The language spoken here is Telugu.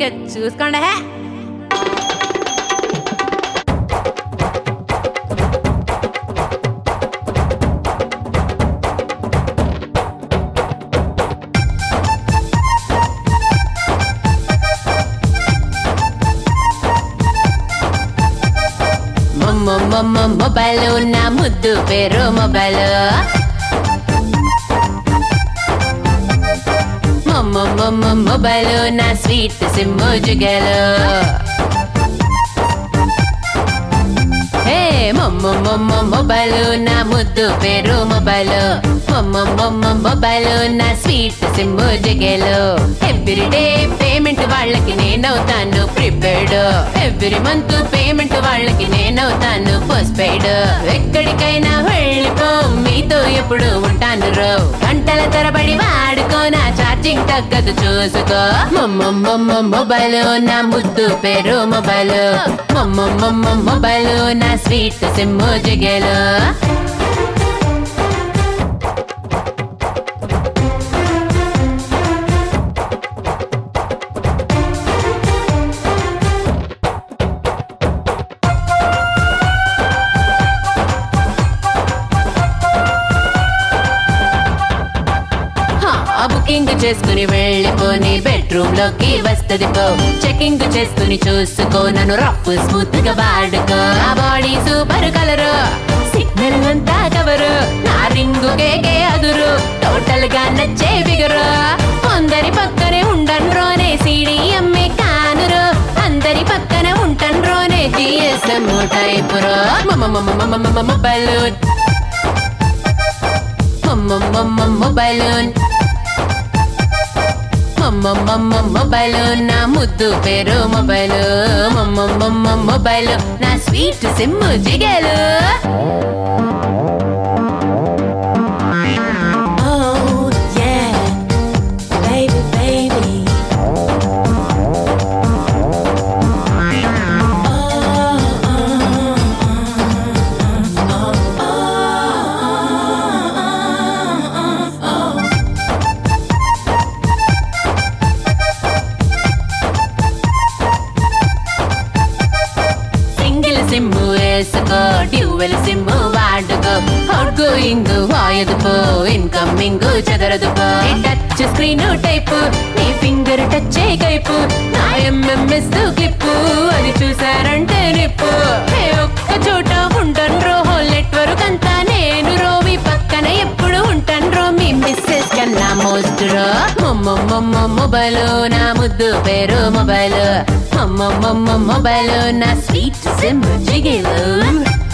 ఇక చూసుకోండి హే మొబైల్ నా ముద్దు పేరు మొబైల్ మొబైల్ నా స్వీట్ సిమ్ము జుగలు హే మొబైల్ నా ముద్దు పేరు మొబైల్ మొబైల్ నా స్వీట్ సిమ్ము జగేలు ఎవ్రీ డే పేమెంట్ వాళ్ళకి నేనవుతాను ప్రిపేర్డ్ ఎవ్రీ మంత్ పేమెంట్ వాళ్ళకి నేనవుతాను పోస్ట్ పెయిడ్ ఎక్కడికైనా వెళ్ళిపో మీతో ఎప్పుడు ఉంటాను రో గంటల తరబడి వాడుకో నా ఛార్జింగ్ తగ్గదు చూసుకో మొబైల్ నా ముద్దు పేరు మొబైల్ మొబైల్ నా స్వీట్ సిమ్ము జగేలు బుకింగ్ చేసుకుని వెళ్ళిపోని బెడ్రూమ్ లోకి వస్తది పో చెకింగ్ చేసుకుని చూసుకో నన్ను రఫ్ స్మూత్ గా వాడుకో నా బాడీ సూపర్ కలర్ సిగ్నల్ అంతా కవరు నా రింగు కేకే అదురు టోటల్ గా నచ్చే బిగరు అందరి పక్కనే ఉండను రోనే సిడి అమ్మే కానురు అందరి పక్కన ఉంటాను రోనే జిఎస్ఎం టైప్ రో మొబైల్ మొబైల్ మొబైల్ నా ముద్దు పేరు మొబైల్ మొబైల్ నా స్వీట్ సిమ్ జిగేలు Oh, yeah, baby, baby. Single sim వేసుకో డ్యూవెల్ సిమ్ వాడుకో అవుట్ గోయింగ్ వాయదుకో ఇన్కమింగ్ చెదరదుకో టచ్ స్క్రీన్ టైప్ నీ ఫింగర్ టచ్ కైపు నా ఎంఎంఎస్ క్లిప్ అది చూసారంటే నిప్పు ఏ ఒక్క చోట ఉంటాను రో హోల్ నెట్వర్క్ అంతా నేను రోవి పక్కన ఎప్పుడు ఉంటాను రో మీ మిస్సెస్ కన్నా మోస్ట్ రో మొబైల్ నా ముద్దు పేరు మొబైల్ మొబైల్ నా స్వీట్ సిమ్ జిగేలు